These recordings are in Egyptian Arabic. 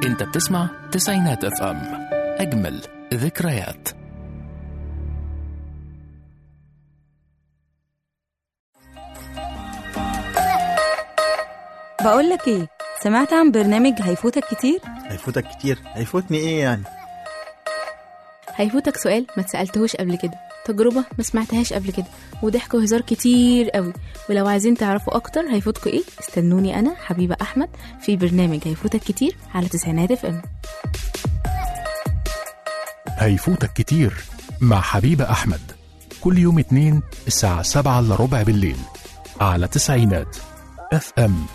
انت بتسمع تسعينات اف ام اجمل ذكريات بقول لك ايه سمعت عن برنامج هيفوتك كتير هيفوتك كتير هيفوتني ايه يعني هيفوتك سؤال ما تسألتهوش قبل كده تجربة ما سمعتهاش قبل كده وضحك وهزار كتير قوي ولو عايزين تعرفوا أكتر هيفوتكوا إيه استنوني أنا حبيبة أحمد في برنامج هيفوتك كتير على تسعينات اف ام هيفوتك كتير مع حبيبة أحمد كل يوم اتنين الساعة سبعة إلا ربع بالليل على تسعينات اف ام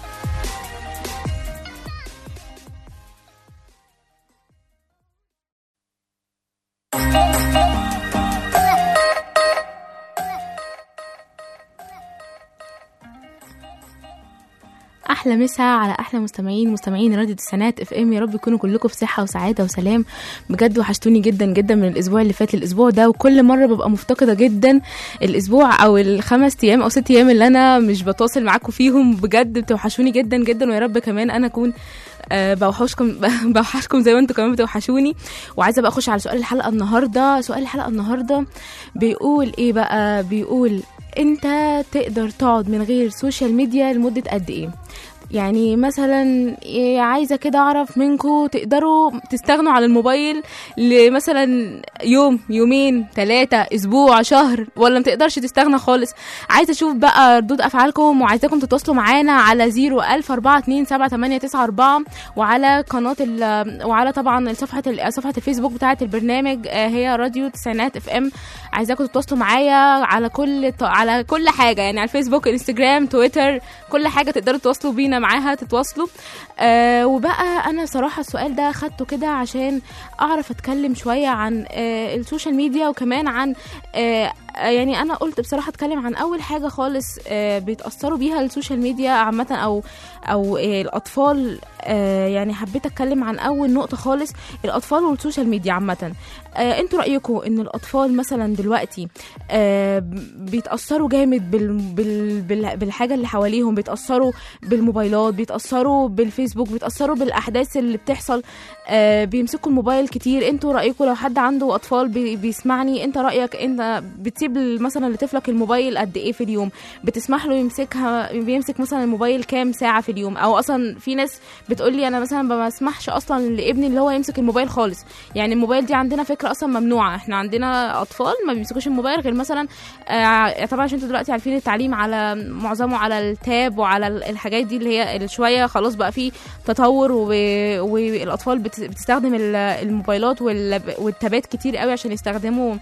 احلى مسا على احلى مستمعين مستمعين راديو التسعينات اف ام يا رب يكونوا كلكم في صحه وسعاده وسلام بجد وحشتوني جدا جدا من الاسبوع اللي فات للاسبوع ده وكل مره ببقى مفتقده جدا الاسبوع او الخمس ايام او ست ايام اللي انا مش بتواصل معاكم فيهم بجد بتوحشوني جدا جدا ويا رب كمان انا اكون آه، بوحشكم بوحشكم زي ما انتم كمان بتوحشوني وعايزه بقى اخش على سؤال الحلقه النهارده سؤال الحلقه النهارده بيقول ايه بقى بيقول انت تقدر تقعد من غير سوشيال ميديا لمده قد ايه يعني مثلا إيه عايزه كده اعرف منكم تقدروا تستغنوا عن الموبايل لمثلا يوم يومين ثلاثة اسبوع شهر ولا ما تقدرش تستغنى خالص عايزه اشوف بقى ردود افعالكم وعايزاكم تتواصلوا معانا على زيرو الف اربعة اتنين سبعة تمانية تسعة اربعة وعلى قناه ال- وعلى طبعا صفحه ال- صفحه الفيسبوك بتاعه البرنامج آه، هي راديو تسعينات اف ام عايزاكم تتواصلوا معايا على كل على كل حاجه يعني على الفيسبوك انستجرام تويتر كل حاجه تقدروا تتواصلوا بينا معاها تتواصلوا آه وبقى انا صراحه السؤال ده خدته كده عشان اعرف اتكلم شويه عن آه السوشيال ميديا وكمان عن آه يعني انا قلت بصراحه اتكلم عن اول حاجه خالص آه بيتاثروا بيها السوشيال ميديا عامه او او آه الاطفال آه يعني حبيت اتكلم عن اول نقطه خالص الاطفال والسوشيال ميديا عامه آه انتوا رايكم ان الاطفال مثلا دلوقتي آه بيتاثروا جامد بال بال بال بالحاجه اللي حواليهم بيتاثروا بالموبايلات بيتاثروا بالفيسبوك بيتاثروا بالاحداث اللي بتحصل آه بيمسكوا الموبايل كتير انتوا رايكم لو حد عنده اطفال بي بيسمعني انت رايك انت بتسيب مثلا لطفلك الموبايل قد ايه في اليوم بتسمح له يمسكها بيمسك مثلا الموبايل كام ساعه في اليوم او اصلا في ناس بتقول لي انا مثلا ما بسمحش اصلا لابني اللي هو يمسك الموبايل خالص يعني الموبايل دي عندنا فكره اصلا ممنوعه احنا عندنا اطفال ما بيمسكوش الموبايل غير مثلا آه طبعا عشان انتوا دلوقتي عارفين التعليم على معظمه على التاب وعلى ال- الحاجات دي اللي هي اللي شويه خلاص بقى في تطور و... والاطفال بت... بتستخدم ال- الموبايلات وال... والتابات كتير قوي عشان يستخدموا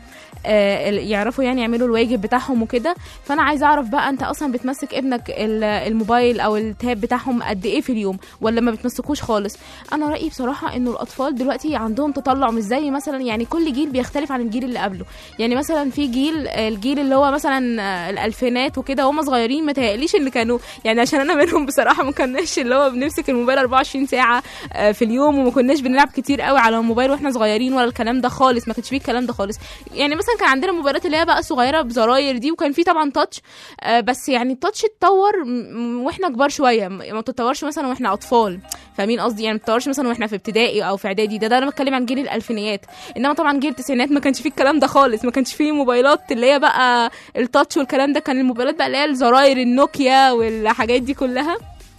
آه ال- يعرفوا يعني يعملوا الواجب بتاعهم وكده فانا عايزه اعرف بقى انت اصلا بتمسك ابنك ال- الموبايل او التاب بتاعهم قد ايه في اليوم ولا ما بتمسكوش خالص انا رايي بصراحه انه الاطفال دلوقتي عندهم تطلع مش زي مثلا يعني كل جيل بيختلف عن الجيل اللي قبله يعني مثلا في جيل الجيل اللي هو مثلا آه، الالفينات وكده وهم صغيرين ما تهيأليش اللي كانوا يعني عشان انا منهم بصراحه ما كناش اللي هو بنمسك الموبايل 24 ساعه آه، في اليوم وما كناش بنلعب كتير قوي على الموبايل واحنا صغيرين ولا الكلام ده خالص ما كانش فيه الكلام ده خالص يعني مثلا كان عندنا موبايلات اللي هي بقى صغيره بزراير دي وكان في طبعا تاتش آه، بس يعني التاتش اتطور م- م- واحنا كبار شويه م- ما تتطورش مثلا واحنا اطفال فاهمين قصدي يعني ما تتطورش مثلا واحنا في ابتدائي او في اعدادي ده ده انا بتكلم عن جيل الالفينيات انما طبعا جيل التسعينات ما كانش فيه الكلام ده خالص ما كانش فيه موبايلات اللي هي بقى التاتش والكلام ده كان الموبايلات بقى اللي هي الزراير النوكيا والحاجات دي كلها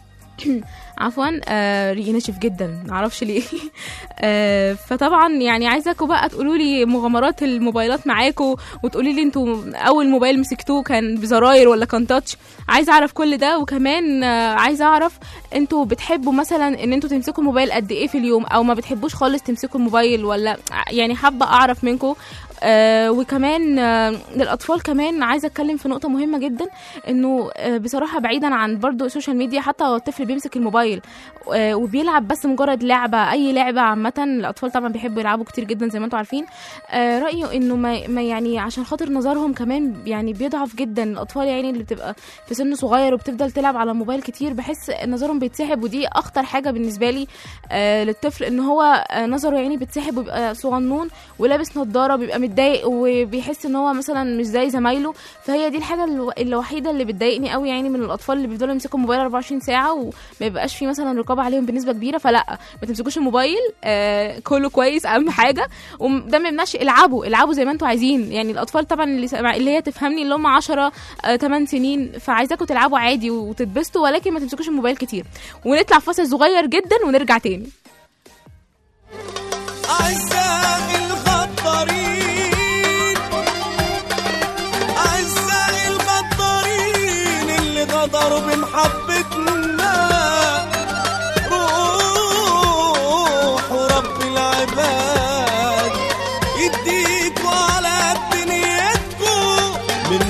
عفوا آه ريقي ناشف جدا معرفش ليه آه فطبعا يعني عايزاكم بقى تقولوا لي مغامرات الموبايلات معاكم وتقولي لي انتوا اول موبايل مسكتوه كان بزراير ولا كان تاتش عايزه اعرف كل ده وكمان آه عايزه اعرف انتوا بتحبوا مثلا ان انتوا تمسكوا الموبايل قد ايه في اليوم او ما بتحبوش خالص تمسكوا الموبايل ولا يعني حابه اعرف منكم آه وكمان آه للاطفال كمان عايزه اتكلم في نقطه مهمه جدا انه آه بصراحه بعيدا عن برضو السوشيال ميديا حتى لو الطفل بيمسك الموبايل آه وبيلعب بس مجرد لعبه اي لعبه عامه الاطفال طبعا بيحبوا يلعبوا كتير جدا زي ما انتم عارفين آه رايه انه ما, ما يعني عشان خاطر نظرهم كمان يعني بيضعف جدا الاطفال يعني اللي بتبقى في سن صغير وبتفضل تلعب على الموبايل كتير بحس نظرهم بيتسحب ودي اخطر حاجه بالنسبه لي آه للطفل ان هو آه نظره يعني بيتسحب وبيبقى صغنون ولابس نظاره بيبقى ومتضايق وبيحس ان هو مثلا مش زي زمايله فهي دي الحاجه الو- الوحيده اللي بتضايقني قوي يعني من الاطفال اللي بيفضلوا يمسكوا الموبايل 24 ساعه وما يبقاش في مثلا رقابه عليهم بنسبه كبيره فلا ما تمسكوش الموبايل آه كله كويس اهم حاجه وده ما يمنعش العبوا العبوا زي ما انتوا عايزين يعني الاطفال طبعا اللي, سمع- اللي هي تفهمني اللي هم 10 آه 8 سنين فعايزاكم تلعبوا عادي وتتبسطوا ولكن ما تمسكوش الموبايل كتير ونطلع فاصل صغير جدا ونرجع تاني أعزائي الغدارين أعزائي الغدارين اللي غدروا بمحبتنا روحوا رب العباد يديكوا على دنيتكوا من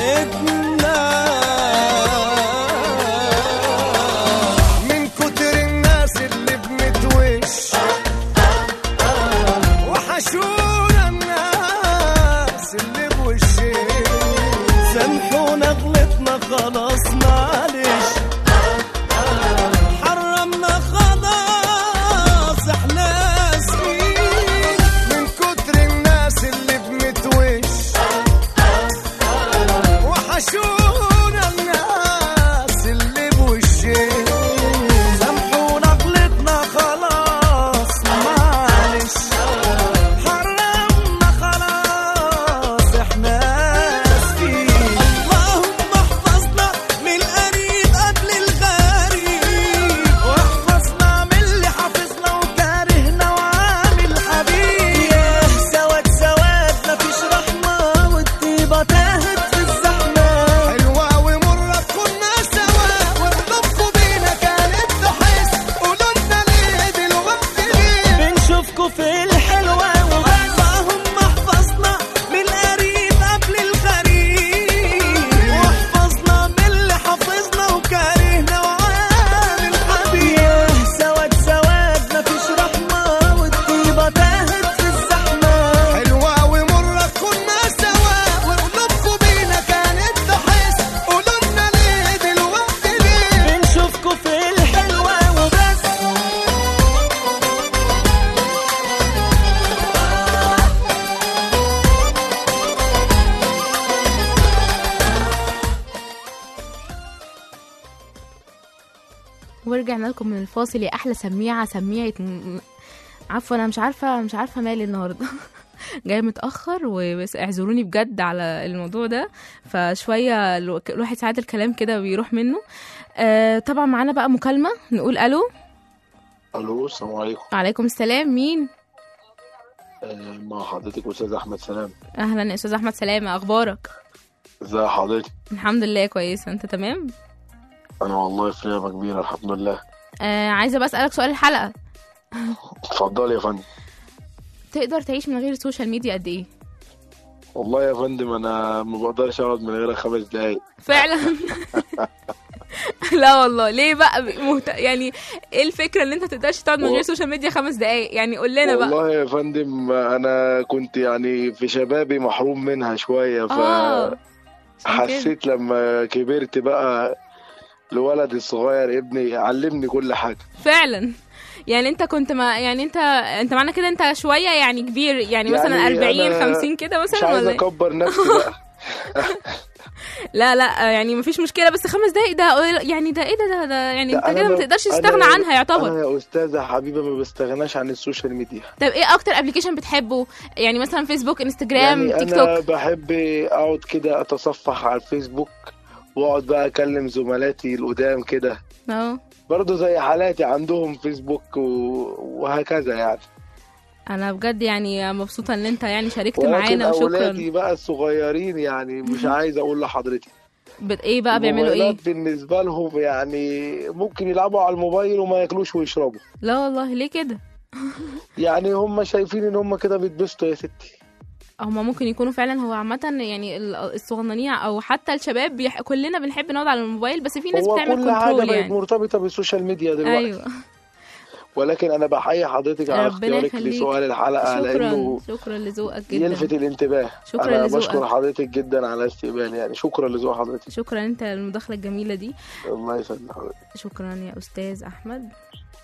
ناحيتنا من كتر الناس اللي بنتوش وحشونا الناس اللي بوشين سامحونا غلطنا خلاص معلش حرمنا خلاص احنا اسفين من كتر الناس اللي بنتوش وحشونا الناس اللي بوشين سامحونا غلطنا خلاص معلش حرمنا خلاص احنا اسفين اللهم احفظنا من القريب قبل الغريب واحفظنا من اللي حافظنا وكارهنا وعامل حبيب يا سواد سواد مفيش رحمة والطيبة تاهت في الزحمة حلوة ومرة كنا سوا وقلوبكم بينا كانت تحس قولوا لنا ليه دلوقتي ليه بنشوفكوا في الحلوة وبس اللهم احفظنا من القريب قبل الغريب واحفظنا من اللي حافظنا وكارهنا وعامل حبيب يا سواد سواد مفيش رحمة والطيبة تاهت في الزحمة حلوة ومرة كنا سوا وقلوبكم بينا كانت تحس قولوا لنا ليه دلوقتي ليه بنشوفكوا في الحلوة وبس ورجعنا لكم من الفاصل يا احلى سميعه سميعه م- م- عفوا انا مش عارفه مش عارفه مالي النهارده جاي متاخر وبس اعذروني بجد على الموضوع ده فشويه الو- الواحد ساعات الكلام كده بيروح منه آه طبعا معانا بقى مكالمه نقول الو الو السلام عليكم وعليكم السلام مين آه، مع حضرتك استاذ احمد سلام اهلا يا استاذ احمد سلامه اخبارك ازي حضرتك الحمد لله كويسه انت تمام انا والله في نعمه كبيره الحمد لله آه عايزه بس اسالك سؤال الحلقه اتفضل يا فندم تقدر تعيش من غير السوشيال ميديا قد ايه والله يا فندم انا ما بقدرش اقعد من غيرها خمس دقايق فعلا لا والله ليه بقى مهت... يعني ايه الفكره ان انت تقدرش تقعد من غير سوشيال ميديا خمس دقايق يعني قول لنا بقى والله يا فندم انا كنت يعني في شبابي محروم منها شويه اه عشان كده. فحسيت لما كبرت بقى الولد الصغير ابني علمني كل حاجه فعلا يعني انت كنت ما يعني انت انت معنى كده انت شويه يعني كبير يعني, مثلا يعني 40 أنا 50 كده مش مثلا عايز ولا إيه؟ اكبر نفسي بقى لا لا يعني مفيش مشكله بس خمس دقايق ده قليل- يعني ده ايه ده ده, ده يعني لا، انت أنا كده ما لو- تقدرش أنا- تستغنى عنها يعتبر انا يا استاذه حبيبه ما بستغناش عن السوشيال ميديا طب ايه اكتر ابلكيشن بتحبه يعني مثلا فيسبوك انستجرام يعني تيك انا توك بحب اقعد كده اتصفح على الفيسبوك واقعد بقى اكلم زملاتي القدام كده اه برضه زي حالاتي عندهم فيسبوك و... وهكذا يعني انا بجد يعني مبسوطه ان انت يعني شاركت ولكن معانا وشكرا اولادي بقى الصغيرين يعني مش عايز اقول لحضرتك بت... ايه بقى بيعملوا ايه الموبايلات بالنسبه لهم يعني ممكن يلعبوا على الموبايل وما ياكلوش ويشربوا لا والله ليه كده يعني هم شايفين ان هم كده بيتبسطوا يا ستي هما ممكن يكونوا فعلا هو عامة يعني ال- الصغننين او حتى الشباب بيح... كلنا بنحب نقعد على الموبايل بس في ناس هو بتعمل كل حاجه كنترول بقت يعني مرتبطه بالسوشيال ميديا دلوقتي ايوه ولكن انا بحيي حضرتك على ربنا اختيارك يخليك. لسؤال الحلقه لانه شكرا شكرا لذوقك جدا يلفت الانتباه شكرا انا لذوقك. بشكر حضرتك جدا على استقبالي يعني شكرا لذوق حضرتك شكرا انت المداخلة الجميلة دي الله يسلم حضرتك شكرا يا استاذ احمد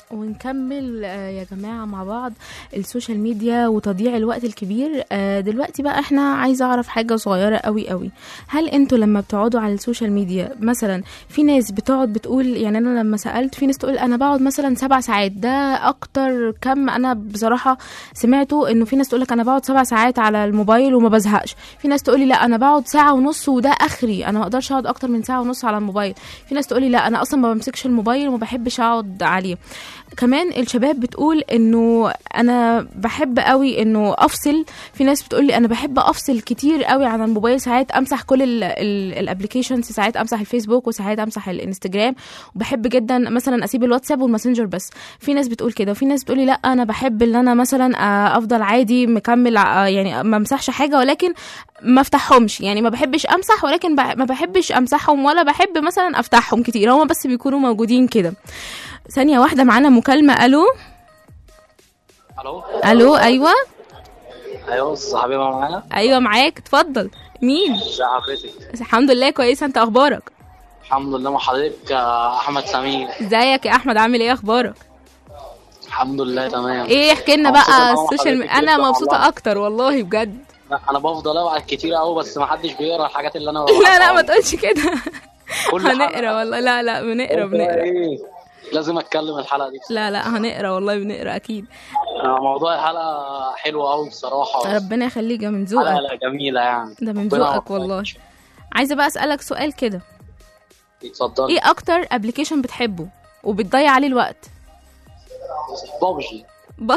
ونكمل آه، يا جماعة مع بعض السوشيال ميديا وتضييع الوقت الكبير آه، دلوقتي بقى احنا عايزة اعرف حاجة صغيرة قوي قوي هل انتوا لما بتقعدوا على السوشيال ميديا مثلا في ناس بتقعد بتقول يعني انا لما سألت في ناس تقول انا بقعد مثلا سبع ساعات ده اكتر كم انا بصراحة سمعته انه في ناس تقول لك انا بقعد سبع ساعات على الموبايل وما بزهقش في ناس تقول لي لا انا بقعد ساعة ونص وده اخري انا ما اقدرش اقعد اكتر من ساعة ونص على الموبايل في ناس تقول لي لا انا اصلا ما بمسكش الموبايل وما بحبش اقعد عليه كمان الشباب بتقول انه انا بحب قوي انه افصل في ناس بتقول لي انا بحب افصل كتير قوي عن الموبايل ساعات امسح كل الابلكيشنز ساعات امسح الفيسبوك وساعات امسح الانستجرام وبحب جدا مثلا اسيب الواتساب والماسنجر بس في ناس بتقول كده وفي ناس بتقول لي لا انا بحب ان انا مثلا آه، افضل عادي مكمل آه، يعني ما امسحش حاجه ولكن ما افتحهمش يعني ما بحبش امسح ولكن بح- ما بحبش امسحهم ولا بحب مثلا افتحهم كتير هما بس بيكونوا موجودين كده ثانية واحدة معانا مكالمة ألو الو ألو أيوة ايوه استاذ حبيبه معانا أيوة معاك اتفضل مين ازي حضرتك الحمد لله كويسة أنت أخبارك الحمد لله مع حضرتك آه، احمد سمير ازيك يا أحمد عامل إيه أخبارك الحمد لله تمام إيه احكي لنا مبسوطة بقى طبعاً السوشيال حضرتك ميديا أنا جداً مبسوطة والله. أكتر والله بجد لا، انا بفضل ابعت كتير قوي بس ما حدش بيقرا الحاجات اللي انا لا لا ما تقولش كده كل هنقرا حلقة. والله لا لا بنقرا بنقرا إيه؟ لازم اتكلم الحلقه دي لا لا هنقرا والله بنقرا أكيد آه، موضوع الحلقه حلو قوي بصراحه ربنا يخليك يا من حلقه ذوقك لا جميله يعني ده من ربنا ذوقك يوفقك. والله عايزة بقى أسألك سؤال كده اتفضل إيه أكتر أبلكيشن بتحبه وبتضيع عليه الوقت بابجي ب...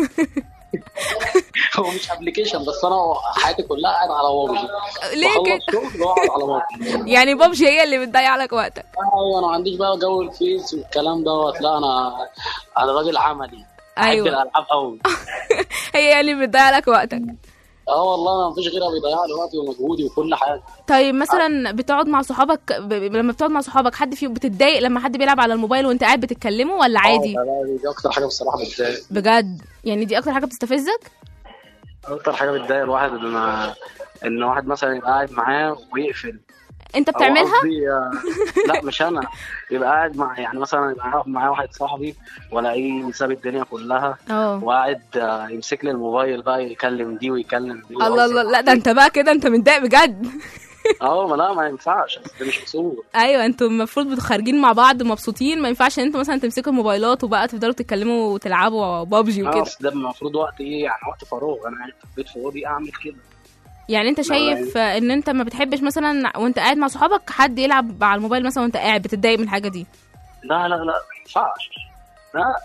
هو مش ابلكيشن بس انا حياتي كلها قاعد على بابجي ليه كده بخلص شغل واقعد على بابجي يعني بابجي هي اللي بتضيع لك وقتك ايوه انا ما عنديش بقى جو الفيس والكلام دوت لا انا انا راجل عملي بحب أيوة. الالعاب قوي هي هي اللي بتضيع لك وقتك اه والله انا مفيش غيرها بيضيع لي وقتي ومجهودي وكل حاجه طيب مثلا بتقعد مع صحابك ب... ب- لما بتقعد مع صحابك حد فيهم بتتضايق لما حد بيلعب على الموبايل وانت قاعد بتتكلموا ولا عادي آه، لا، لا، دي اكتر حاجه بصراحه بتضايق بجد يعني دي اكتر حاجه بتستفزك اكتر حاجه بتضايق الواحد ان ان واحد مثلا يبقى قاعد معاه ويقفل انت أو بتعملها قصدي، آه، لا مش انا يبقى قاعد مع يعني مثلا يبقى قاعد معايا واحد صاحبي والاقيه ساب الدنيا كلها اه وقاعد آه، يمسك لي الموبايل بقى يكلم دي ويكلم دي الله الله لا ده انت بقى كده انت متضايق بجد اه ما لا ما ينفعش أصل ده مش اصول ايوه انتوا المفروض بتبقوا خارجين مع بعض مبسوطين ما ينفعش ان انتوا مثلا تمسكوا الموبايلات وبقى تفضلوا تتكلموا وتلعبوا بابجي اه وكده أصل ده المفروض وقت ايه يعني وقت فراغ انا قاعد في البيت فاضي اعمل كده يعني انت شايف ان انت ما بتحبش مثلا وانت قاعد مع صحابك حد يلعب على الموبايل مثلا وانت قاعد بتتضايق من الحاجه دي لا لا لا ما ينفعش لا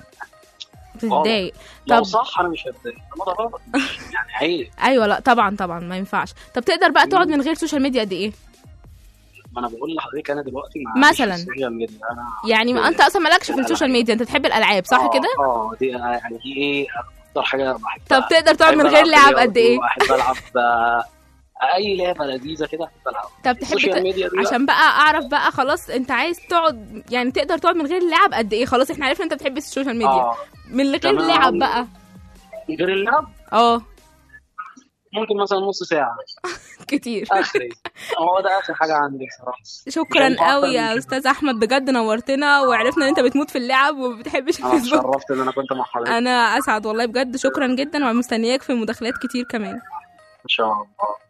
بتتضايق لو طب صح انا مش هتضايق انما ده غلط يعني عيب ايوه لا طبعا طبعا ما ينفعش طب تقدر بقى تقعد من غير سوشيال ميديا قد ايه ما انا بقول لحضرتك انا دلوقتي مع مثلاً. السوشيال ميديا انا يعني ما انت اصلا مالكش في السوشيال ميديا انت بتحب الالعاب صح آه، كده اه دي يعني دي ايه اكتر حاجه بحبها طب تقدر تقعد بحب من غير ألعب لعب قد ايه بحب العب آه، اي لعبه لذيذه كده بحب العبها طب تحب السوشيال ت... ميديا دي عشان بقى اعرف بقى خلاص انت عايز تقعد يعني تقدر تقعد من غير لعب قد ايه خلاص احنا عرفنا انت بتحب السوشيال ميديا اه من غير تمام. لعب بقى غير اللعب اه ممكن مثلا نص ساعه كتير اخري هو ده اخر حاجه عندي بصراحه شكرا مش هينفع قوي أكتر من يا كده. استاذ احمد بجد نورتنا وعرفنا ان انت بتموت في اللعب وما بتحبش انا الفيسبوك اتشرفت ان انا كنت مع حضرتك انا اسعد والله بجد شكرا جدا ومستنياك في مداخلات كتير كمان ان شاء الله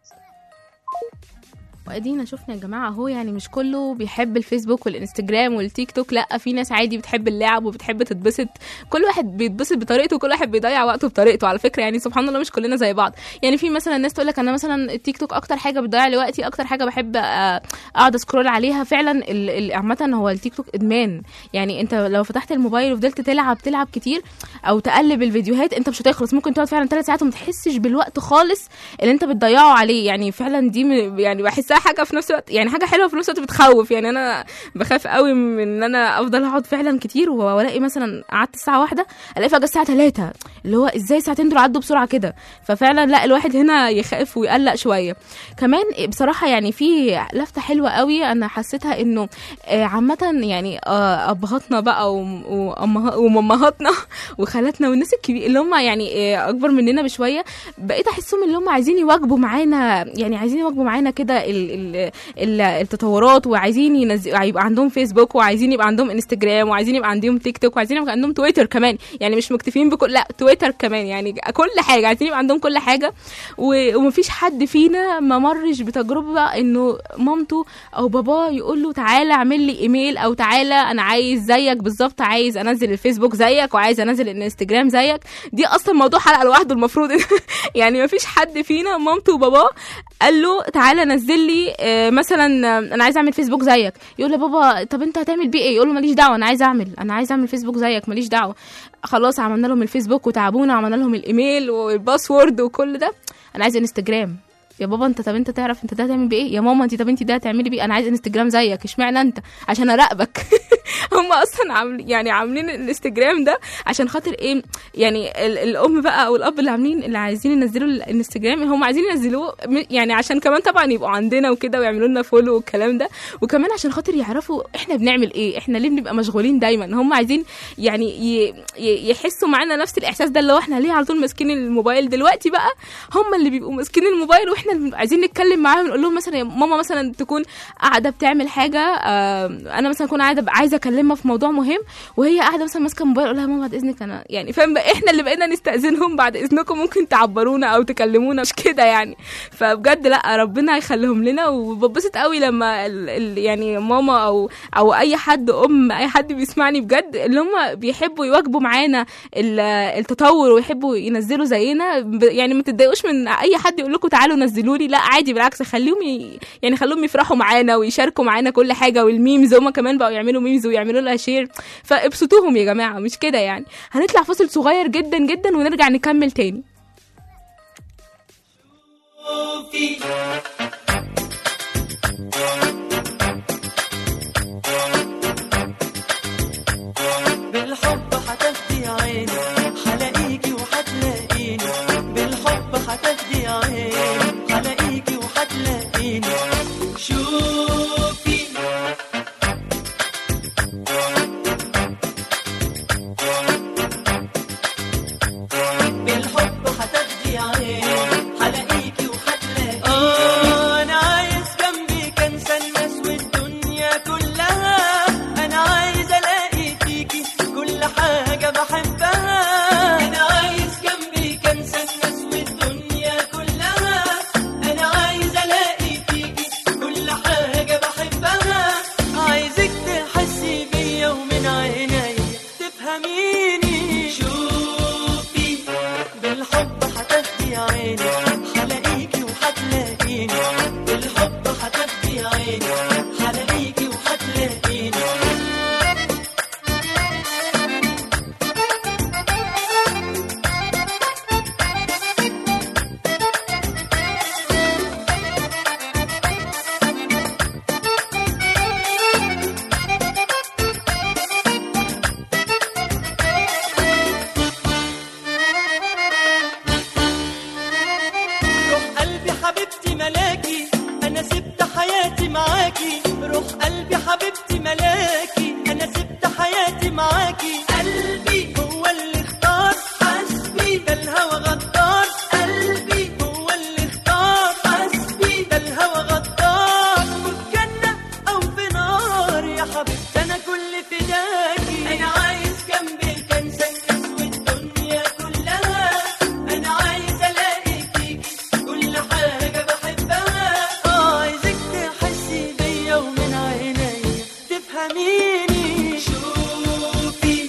وادينا شفنا يا جماعه اهو يعني مش كله بيحب الفيسبوك والانستجرام والتيك توك لا في ناس عادي بتحب اللعب وبتحب تتبسط كل واحد بيتبسط بطريقته وكل واحد بيضيع وقته بطريقته على فكره يعني سبحان الله مش كلنا زي بعض يعني في مثلا ناس تقول لك انا مثلا التيك توك اكتر حاجه بتضيع لي وقتي اكتر حاجه بحب آه، اقعد اسكرول عليها فعلا ال- ال- عامه هو التيك توك ادمان يعني انت لو فتحت الموبايل وفضلت تلعب تلعب كتير او تقلب الفيديوهات انت مش هتخلص ممكن تقعد فعلا ثلاث ساعات وما تحسش بالوقت خالص اللي انت بتضيعه عليه يعني فعلا دي م- يعني بحسها حاجه في نفس الوقت يعني حاجه حلوه في نفس الوقت بتخوف يعني انا بخاف قوي من ان انا افضل اقعد فعلا كتير والاقي مثلا قعدت الساعه واحدة الاقي فجاه الساعه 3 اللي هو ازاي الساعتين دول عدوا بسرعه كده ففعلا لا الواحد هنا يخاف ويقلق شويه كمان بصراحه يعني في لفته حلوه قوي انا حسيتها انه آه، عامه يعني آه، ابهاتنا بقى وم- وأمها- ومامهاتنا وخالاتنا والناس الكبيره اللي هم يعني آه، اكبر مننا بشويه بقيت احسهم اللي هم عايزين يواجبوا معانا يعني عايزين يواجبوا معانا كده ال- ال ال ال التطورات وعايزين ينزل يبقى عندهم فيسبوك وعايزين يبقى عندهم انستجرام وعايزين يبقى عندهم تيك توك وعايزين يبقى عندهم تويتر كمان يعني مش مكتفين بكل لا تويتر كمان يعني كل حاجه عايزين يبقى عندهم كل حاجه و- ومفيش حد فينا ما مرش بتجربه انه مامته او باباه يقول له تعالى اعمل لي ايميل او تعالى انا عايز زيك بالظبط عايز انزل الفيسبوك زيك وعايز انزل الانستجرام زيك دي اصلا موضوع حلقه لوحده المفروض يعني مفيش حد فينا مامته وباباه قال له تعالى نزل لي آه، مثلا آه، انا عايز اعمل فيسبوك زيك يقول له بابا طب انت هتعمل بيه ايه يقول له ماليش دعوه انا عايز اعمل انا عايز اعمل فيسبوك زيك ماليش دعوه خلاص عملنا لهم الفيسبوك وتعبونا وعملنا لهم الايميل والباسورد وكل ده انا عايز انستجرام يا بابا انت طب انت تعرف انت ده هتعمل بيه ايه يا ماما انت طب انت ده هتعملي بيه انا عايز انستجرام زيك اشمعنى انت عشان اراقبك هم اصلا عامل يعني عاملين الانستجرام ده عشان خاطر ايه يعني ال- الام بقى او الاب اللي عاملين اللي عايزين ينزلوا الانستجرام هم عايزين ينزلوه م- يعني عشان كمان طبعا يبقوا عندنا وكده ويعملوا لنا فولو والكلام ده وكمان عشان خاطر يعرفوا احنا بنعمل ايه احنا ليه بنبقى مشغولين دايما هم عايزين يعني ي- ي- يحسوا معانا نفس الاحساس ده اللي هو احنا ليه على طول ماسكين الموبايل دلوقتي بقى هم اللي بيبقوا ماسكين الموبايل واحنا اللي بنبقى عايزين نتكلم معاهم نقول لهم مثلا يا ماما مثلا تكون قاعده بتعمل حاجه آه، انا مثلا اكون قاعده عايزه اكلمها في موضوع مهم وهي قاعده مثلا ماسكه الموبايل اقول لها ماما بعد اذنك انا يعني فاهم بقى احنا اللي بقينا نستاذنهم بعد اذنكم ممكن تعبرونا او تكلمونا مش كده يعني فبجد لا ربنا يخليهم لنا وببسط قوي لما ال ال يعني ماما او او اي حد ام اي حد بيسمعني بجد اللي هم بيحبوا يواجبوا معانا ال- التطور ويحبوا ينزلوا زينا ب- يعني ما تتضايقوش من اي حد يقول لكم تعالوا نزلوا لي لا عادي بالعكس خليهم ي... يعني خليهم يفرحوا معانا ويشاركوا معانا كل حاجه والميمز هم كمان بقوا يعملوا ميمز ويعملوا لها شير فابسطوهم يا جماعه مش كده يعني هنطلع فاصل صغير جدا جدا ونرجع نكمل تاني بالحب هتهدي عيني هلاقيكي وهتلاقيني بالحب هتهدي عيني هلاقيكي وهتلاقيني شوفي بالحب هتاخدي عيني هلاقيكي وهتلاقيني آه انا عايز جنبي كان الناس والدنيا كلها انا عايز الاقي فيكي كل حاجه بحبها انا عايز جنبي كان الناس والدنيا كلها انا عايز الاقي فيكي كل حاجه بحبها عايزك تحسي بيا ومن عيني تفهميني شوفي بالحب هتهدي عيني هلاقيكي وهتلاقيني بالحب هتهدي عيني هلاقيكي وهتلاقيني روح قلبي حبيبتي ملاكي انا سبت حياتي معاكي روح قلبي حبيبتي ملاكي انا سبت حياتي معاكي قلبي هو اللي اختار حسبي ده الهوى غدار قلبي هو اللي اختار حسبي ده الهوى غدار وفي جنة او في نار يا حبيبتي انا كل فداكي انا عايز جنبي الكنزة الناس والدنيا كلها انا عايز الاقي فيكي كل حاجة بحبها آه، عايزك تحسي بيا ومن عيني تفهميني شوفي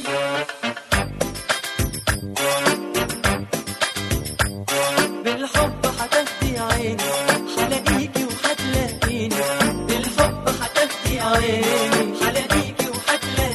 بالحب هتهدي عيني هلاقيكي وهتلاقيني بالحب هتهدي عيني هلاقيكي وهتلاقيني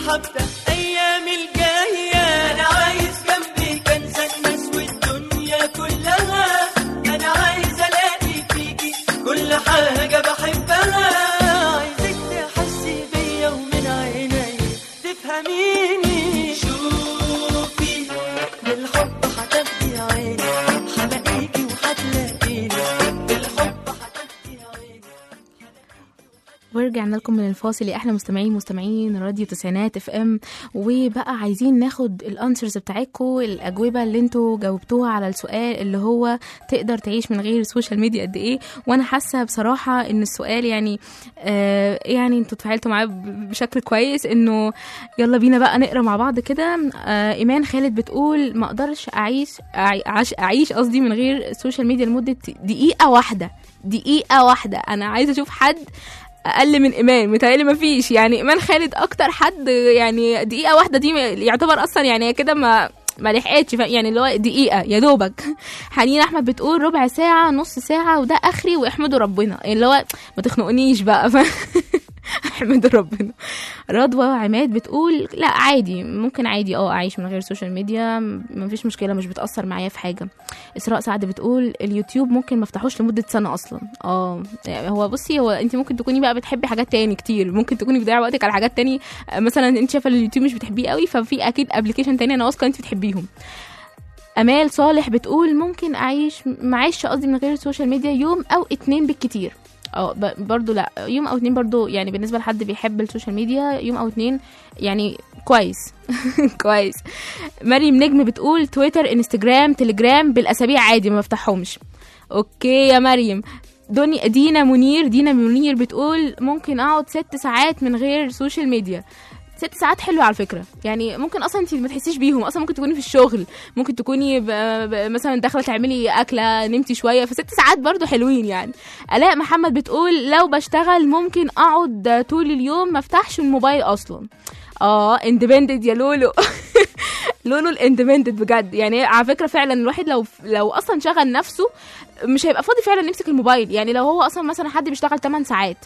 هبدأ أيام الجاية أنا عايز جنبي كنز الناس والدنيا كلها أنا عايز ألاقي فيكي كل حاجة بحبها عايزك تحسي بيا ومن عيني تفهميني شوفي بالحب هتاخدي عيني هلاقيكي وهتلاقيني بالحب هتاخدي عيني ورجعنا لكم من الفاصل يا احلى مستمعين مستمعين راديو تسعينات اف ام وبقى عايزين ناخد الانسرز بتاعتكم الاجوبه اللي انتوا جاوبتوها على السؤال اللي هو تقدر تعيش من غير السوشيال ميديا قد ايه وانا حاسه بصراحه ان السؤال يعني آه يعني انتوا اتفاعلتوا معاه ب- بشكل كويس انه يلا بينا بقى نقرا مع بعض كده آه ايمان خالد بتقول ما اقدرش اعيش أعيش, اعيش قصدي من غير السوشيال ميديا لمده دقيقه واحده دقيقه واحده انا عايزه اشوف حد اقل من ايمان متهيألي مفيش يعني ايمان خالد اكتر حد يعني دقيقه واحده دي يعتبر اصلا يعني كده ما ما لحقتش فا- يعني اللي هو دقيقه يا دوبك حنين احمد بتقول ربع ساعه نص ساعه وده اخري واحمدوا ربنا اللي هو ما تخنقنيش بقى ف... احمدوا ربنا رضوى عماد بتقول لا عادي ممكن عادي اه اعيش من غير السوشيال ميديا ما فيش مشكله مش بتاثر معايا في حاجه اسراء سعد بتقول اليوتيوب ممكن ما افتحوش لمده سنه اصلا اه هو بصي هو انت ممكن تكوني بقى بتحبي حاجات تاني كتير ممكن تكوني بتضيعي وقتك على حاجات تاني آه، مثلا انت شايفه اليوتيوب مش بتحبيه قوي ففي اكيد ابلكيشن تاني انا واثقه انت بتحبيهم امال صالح بتقول ممكن اعيش معيش قصدي من غير السوشيال ميديا يوم او اتنين بالكتير اه ب- برضو لا يوم او اتنين برضو يعني بالنسبه لحد بيحب السوشيال ميديا يوم او اتنين يعني كويس كويس مريم نجم بتقول تويتر انستجرام تليجرام بالاسابيع عادي ما بفتحهمش اوكي يا مريم دنيا دينا منير دينا منير بتقول ممكن اقعد ست ساعات من غير سوشيال ميديا ست ساعات حلوة على فكرة يعني ممكن اصلا انت ما تحسيش بيهم اصلا ممكن تكوني في الشغل ممكن تكوني ب... ب... مثلا داخله تعملي اكله نمتي شويه فست ساعات برضو حلوين يعني الاء محمد بتقول لو بشتغل ممكن اقعد طول اليوم ما افتحش الموبايل اصلا اه اندبندنت يا لولو لولو الاندبندنت بجد يعني على فكره فعلا الواحد لو لو اصلا شغل نفسه مش هيبقى فاضي فعلا يمسك الموبايل يعني لو هو اصلا مثلا حد بيشتغل 8 ساعات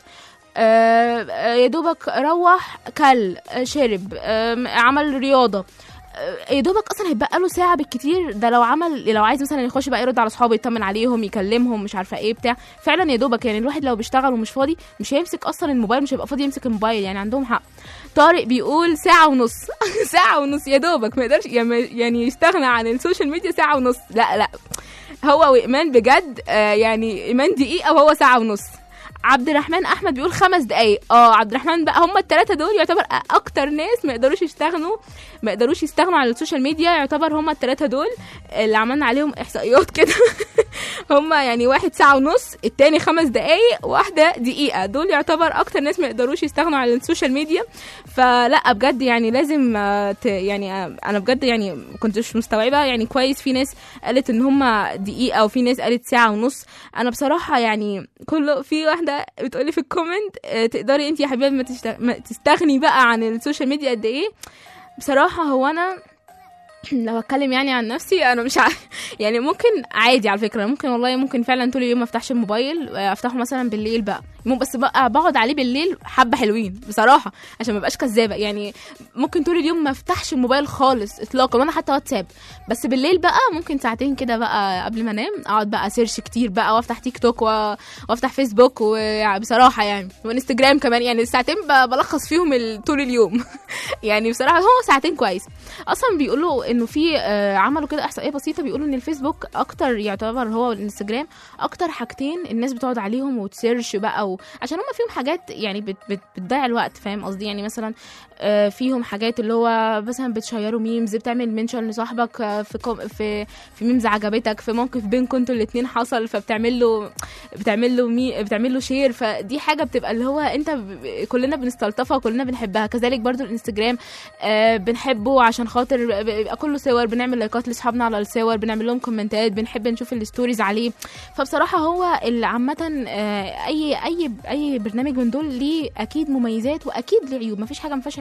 آه، آه، يا دوبك روح كل آه، شرب آم، عمل رياضه آه، يا دوبك اصلا هيبقى له ساعه بالكتير ده لو عمل لو عايز مثلا يخش بقى يرد على اصحابه يطمن عليهم يكلمهم مش عارفه ايه بتاع فعلا يا دوبك يعني الواحد لو بيشتغل ومش فاضي مش هيمسك اصلا الموبايل مش هيبقى فاضي يمسك الموبايل يعني عندهم حق طارق بيقول ساعة ونص ساعة ونص يا دوبك ما يقدرش يعني يستغنى عن السوشيال ميديا ساعة ونص لا لا هو وإيمان بجد آه يعني إيمان دقيقة وهو ساعة ونص عبد الرحمن احمد بيقول خمس دقايق اه عبد الرحمن بقى هم الثلاثه دول يعتبر اكتر ناس ما يقدروش يستغنوا ما يقدروش يستغنوا عن السوشيال ميديا يعتبر هم الثلاثه دول اللي عملنا عليهم احصائيات كده هم يعني واحد ساعه ونص التاني خمس دقايق واحده دقيقه دول يعتبر اكتر ناس ما يقدروش يستغنوا عن السوشيال ميديا فلا بجد يعني لازم آه، ت- يعني آه، انا بجد يعني ما كنتش مستوعبه يعني كويس في ناس قالت ان هم دقيقه وفي ناس قالت ساعه ونص انا بصراحه يعني كله في واحده بتقولي في الكومنت آه، تقدري انت يا حبيبه ما تشت- ما تستغني بقى عن السوشيال ميديا قد ايه بصراحه هو انا لو اتكلم يعني عن نفسي انا مش عارف يعني ممكن عادي على فكره ممكن والله ممكن فعلا طول اليوم ما افتحش الموبايل افتحه مثلا بالليل بقى مو- بس بقى بقعد عليه بالليل حبه حلوين بصراحه عشان ما ابقاش كذابه يعني ممكن طول اليوم ما افتحش الموبايل خالص اطلاقا وانا حتى واتساب بس بالليل بقى ممكن ساعتين كده بقى قبل ما انام اقعد بقى سيرش كتير بقى وافتح تيك توك و- وافتح فيسبوك وبصراحه يعني وانستجرام كمان يعني الساعتين ب- بلخص فيهم ال- طول اليوم يعني بصراحه هو ساعتين كويس اصلا بيقولوا انه في آه، عملوا كده احصائيه بسيطه بيقولوا ان الفيسبوك اكتر يعتبر هو والانستجرام اكتر حاجتين الناس بتقعد عليهم وتسيرش بقى و... عشان هم فيهم حاجات يعني بت... بت... بتضيع الوقت فاهم قصدي يعني مثلا آه، فيهم حاجات اللي هو مثلا بتشيروا ميمز بتعمل منشن لصاحبك آه، في كوم... في في ميمز عجبتك في موقف بينكم انتوا الاثنين حصل فبتعمل له بتعمل له مي... بتعمل له شير فدي حاجه بتبقى اللي هو انت ب... ب- كلنا بنستلطفها وكلنا بنحبها كذلك برضو الانستجرام آه، بنحبه عشان خاطر ب- بيبقى كله صور بنعمل لايكات لاصحابنا على الصور بنعمل لهم كومنتات بنحب نشوف الستوريز عليه فبصراحه هو اللي عامه آه، اي اي اي برنامج من دول ليه اكيد مميزات واكيد ليه عيوب مفيش حاجه ما فيهاش عيوب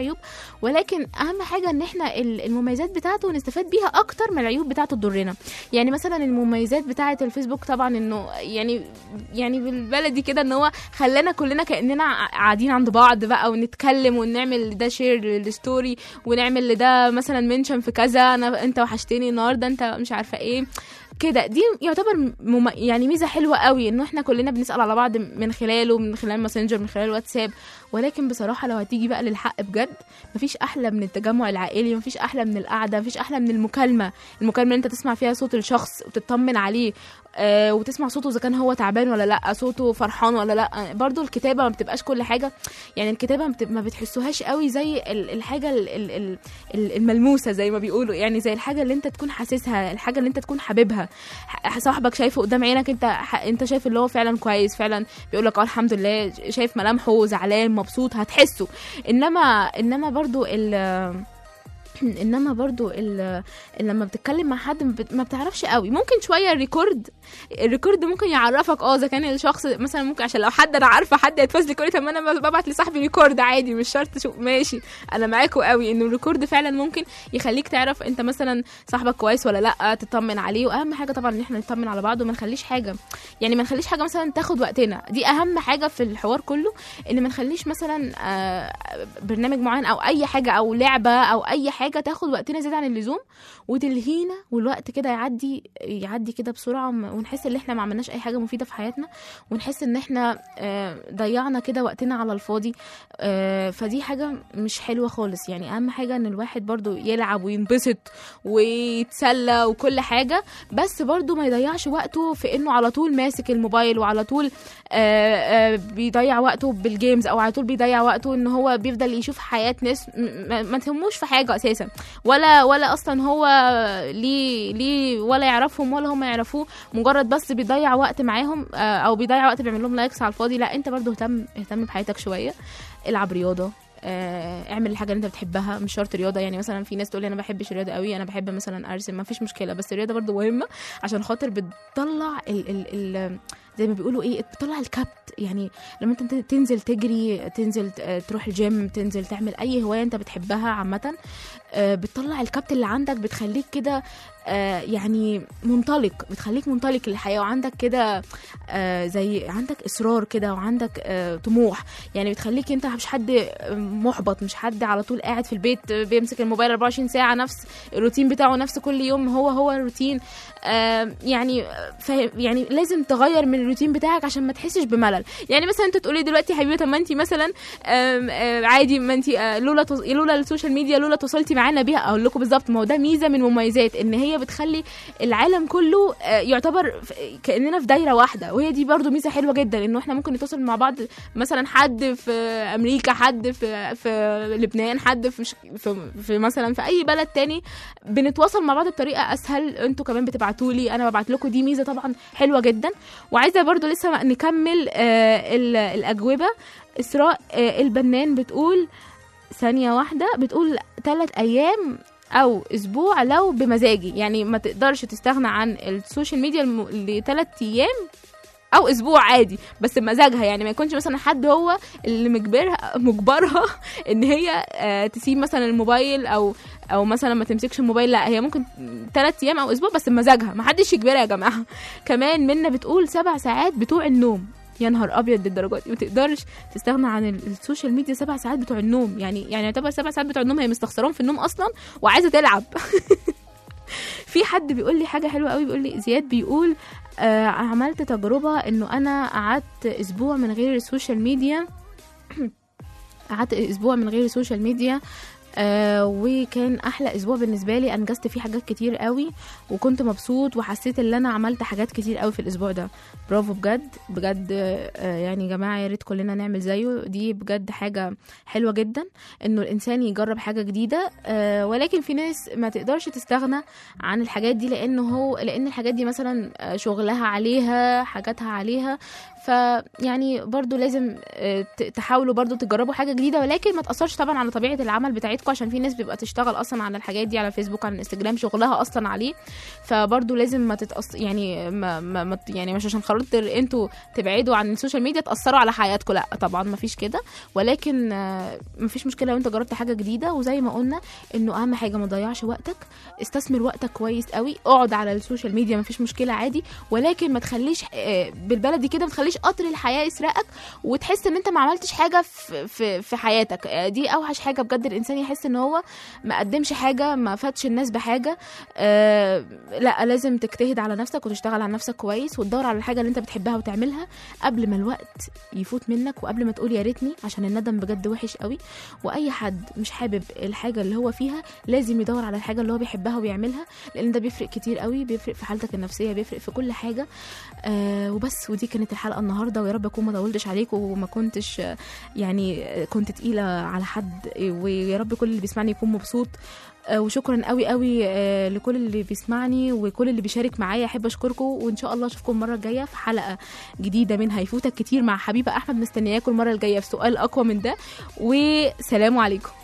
عيوب ولكن اهم حاجه ان احنا ال- المميزات بتاعته نستفاد بيها اكتر من العيوب بتاعته تضرنا يعني مثلا المميزات بتاعه الفيسبوك طبعا انه يعني يعني بالبلدي كده ان هو خلانا كلنا كاننا ع- قاعدين عند بعض بقى ونتكلم ونعمل ده شير للستوري ونعمل لده مثلا منشن في كذا انا انت وحشتني النهارده انت مش عارفه ايه كده دي يعتبر مم... يعني ميزه حلوه قوي انه احنا كلنا بنسال على بعض من خلاله من خلال ماسنجر من خلال واتساب ولكن بصراحه لو هتيجي بقى للحق بجد مفيش احلى من التجمع العائلي مفيش احلى من القعده مفيش احلى من المكالمه المكالمه اللي انت تسمع فيها صوت الشخص وتطمن عليه آه وتسمع صوته اذا كان هو تعبان ولا لا صوته فرحان ولا لا برضو الكتابه ما بتبقاش كل حاجه يعني الكتابه ما بت- ما بتحسوهاش قوي زي ال- الحاجه ال- ال- ال- ال- الملموسه زي ما بيقولوا يعني زي الحاجه اللي انت تكون حاسسها الحاجه اللي انت تكون حاببها ح- صاحبك شايفه قدام عينك انت ح- انت شايف اللي هو فعلا كويس فعلا بيقول لك اه الحمد لله شايف ملامحه زعلان مبسوط هتحسه انما انما برضو ال انما برضو ال- لما بتتكلم مع حد ما بت- ما بتعرفش قوي ممكن شويه الريكورد الريكورد ممكن يعرفك اه اذا كان الشخص مثلا ممكن عشان لو حد انا عارفه حد هيتفاز لي كل طب ما انا ببعت لصاحبي ريكورد عادي مش شرط شو ماشي انا معاكوا قوي انه الريكورد فعلا ممكن يخليك تعرف انت مثلا صاحبك كويس ولا لا تطمن عليه واهم حاجه طبعا ان احنا نطمن على بعض وما نخليش حاجه يعني ما نخليش حاجه مثلا تاخد وقتنا دي اهم حاجه في الحوار كله ان ما نخليش مثلا آه، برنامج معين او اي حاجه او لعبه او اي حاجه تاخد وقتنا زياده عن اللزوم وتلهينا والوقت كده يعدي يعدي كده بسرعه وم- ونحس ان احنا ما عملناش اي حاجه مفيده في حياتنا ونحس ان احنا آه، ضيعنا كده وقتنا على الفاضي آه، فدي حاجه مش حلوه خالص يعني اهم حاجه ان الواحد برضو يلعب وينبسط ويتسلى وكل حاجه بس برضو ما يضيعش وقته في انه على طول ماسك الموبايل وعلى طول آه، آه، بيضيع وقته بالجيمز او على طول بيضيع وقته ان هو بيفضل يشوف حياه ناس م- ما- ما تهموش في حاجه اساسا ولا ولا اصلا هو ليه ليه ولا يعرفهم ولا هم يعرفوه مجرد بس بيضيع وقت معاهم آه، او بيضيع وقت بيعمل لهم لايكس على الفاضي لا انت برضو اهتم اهتم بحياتك شويه العب رياضه آه، اعمل الحاجه اللي انت بتحبها مش شرط رياضه يعني مثلا في ناس تقول لي انا ما بحبش الرياضه قوي انا بحب مثلا ارسم ما فيش مشكله بس الرياضه برضو مهمه عشان خاطر بتطلع ال ال ال زي ما بيقولوا ايه بتطلع الكبت يعني لما انت تنزل تجري تنزل ت- تروح الجيم تنزل تعمل اي هوايه انت بتحبها عامه آه، بتطلع الكبت اللي عندك بتخليك كده آه، يعني منطلق بتخليك منطلق للحياه وعندك كده آه، زي عندك اصرار كده وعندك آه، طموح يعني بتخليك انت مش حد محبط مش حد على طول قاعد في البيت بيمسك الموبايل 24 ساعه نفس الروتين بتاعه نفس كل يوم هو هو الروتين آه، يعني فاهم يعني لازم تغير من الروتين بتاعك عشان ما تحسش بملل يعني مثلا انت تقولي دلوقتي يا حبيبتي طب ما انت مثلا آم، آه، عادي ما انت آه، لولا تص- لولا السوشيال ميديا لولا اتصلتي معانا بيها اقول لكم بالظبط ما هو ده ميزه من مميزات ان هي بتخلي العالم كله آه، يعتبر ف- كاننا في دايره واحده وهي دي برضو ميزه حلوه جدا انه احنا ممكن نتواصل مع بعض مثلا حد في امريكا حد في في لبنان حد في, مش- في, في مثلا في اي بلد تاني بنتواصل مع بعض بطريقه اسهل انتوا كمان بتبعتوا لي انا ببعت لكم دي ميزه طبعا حلوه جدا وعايزه برضو لسه نكمل آه، ال- الاجوبه اسراء آه، البنان بتقول ثانيه واحده بتقول ثلاث ايام او اسبوع لو بمزاجي يعني ما تقدرش تستغنى عن السوشيال ميديا الم... لثلاث ايام او اسبوع عادي بس بمزاجها يعني ما يكونش مثلا حد هو اللي مجبرها مجبرها ان هي آه، تسيب مثلا الموبايل او او مثلا ما تمسكش الموبايل لا هي ممكن ثلاث ايام او اسبوع بس بمزاجها ما حدش يجبرها يا جماعه كمان منا بتقول سبع ساعات بتوع النوم يا نهار ابيض للدرجات دي ما تقدرش تستغنى عن ال- السوشيال ميديا سبع ساعات بتوع النوم يعني يعني يعتبر سبع ساعات بتوع النوم هي مستخسرهم في النوم اصلا وعايزه تلعب في حد بيقول لي حاجه حلوه قوي بيقول لي زياد بيقول آه عملت تجربه انه انا قعدت اسبوع من غير السوشيال ميديا قعدت اسبوع من غير السوشيال ميديا آه وكان احلى اسبوع بالنسبه لي انجزت فيه حاجات كتير قوي وكنت مبسوط وحسيت ان انا عملت حاجات كتير قوي في الاسبوع ده برافو بجد بجد آه يعني يا جماعه يا ريت كلنا نعمل زيه دي بجد حاجه حلوه جدا انه الانسان يجرب حاجه جديده آه ولكن في ناس ما تقدرش تستغنى عن الحاجات دي لانه هو لان الحاجات دي مثلا آه، شغلها عليها حاجاتها عليها فيعني برضو لازم آه، ت- تحاولوا برضو تجربوا حاجه جديده ولكن ما تاثرش طبعا على طبيعه العمل بتاعتكم عشان في ناس بيبقى تشتغل اصلا على الحاجات دي على الفيسبوك على الانستجرام شغلها اصلا عليه فبرضو لازم ما تتأث يعني ما, ما ما- يعني مش عشان خاطر انتوا تبعدوا عن السوشيال ميديا تاثروا على حياتكم لا طبعا ما فيش كده ولكن آه، ما فيش مشكله لو انت جربت حاجه جديده وزي ما قلنا انه اهم حاجه ما تضيعش وقتك استثمر وقتك كويس قوي اقعد على السوشيال ميديا ما فيش مشكله عادي ولكن ما تخليش آه، بالبلدي كده ما تخليش قطر الحياه يسرقك وتحس ان انت ما عملتش حاجه في في, في حياتك آه، دي اوحش حاجه بجد الانسان يحس ان هو ما قدمش حاجه ما فاتش الناس بحاجه آه لا لازم تجتهد على نفسك وتشتغل على نفسك كويس وتدور على الحاجه اللي انت بتحبها وتعملها قبل ما الوقت يفوت منك وقبل ما تقول يا ريتني عشان الندم بجد وحش قوي واي حد مش حابب الحاجه اللي هو فيها لازم يدور على الحاجه اللي هو بيحبها ويعملها لان ده بيفرق كتير قوي بيفرق في حالتك النفسيه بيفرق في كل حاجه آه وبس ودي كانت الحلقه النهارده ويا رب اكون ما طولتش عليكم وما كنتش آه، يعني آه، كنت تقيله على حد آه، ويا رب كل اللي بيسمعني يكون مبسوط آه، وشكرا قوي قوي آه، لكل اللي بيسمعني وكل اللي بيشارك معايا احب اشكركم وان شاء الله اشوفكم المره الجايه في حلقه جديده من هيفوتك كتير مع حبيبه احمد مستنياكم المره الجايه في سؤال اقوى من ده وسلام عليكم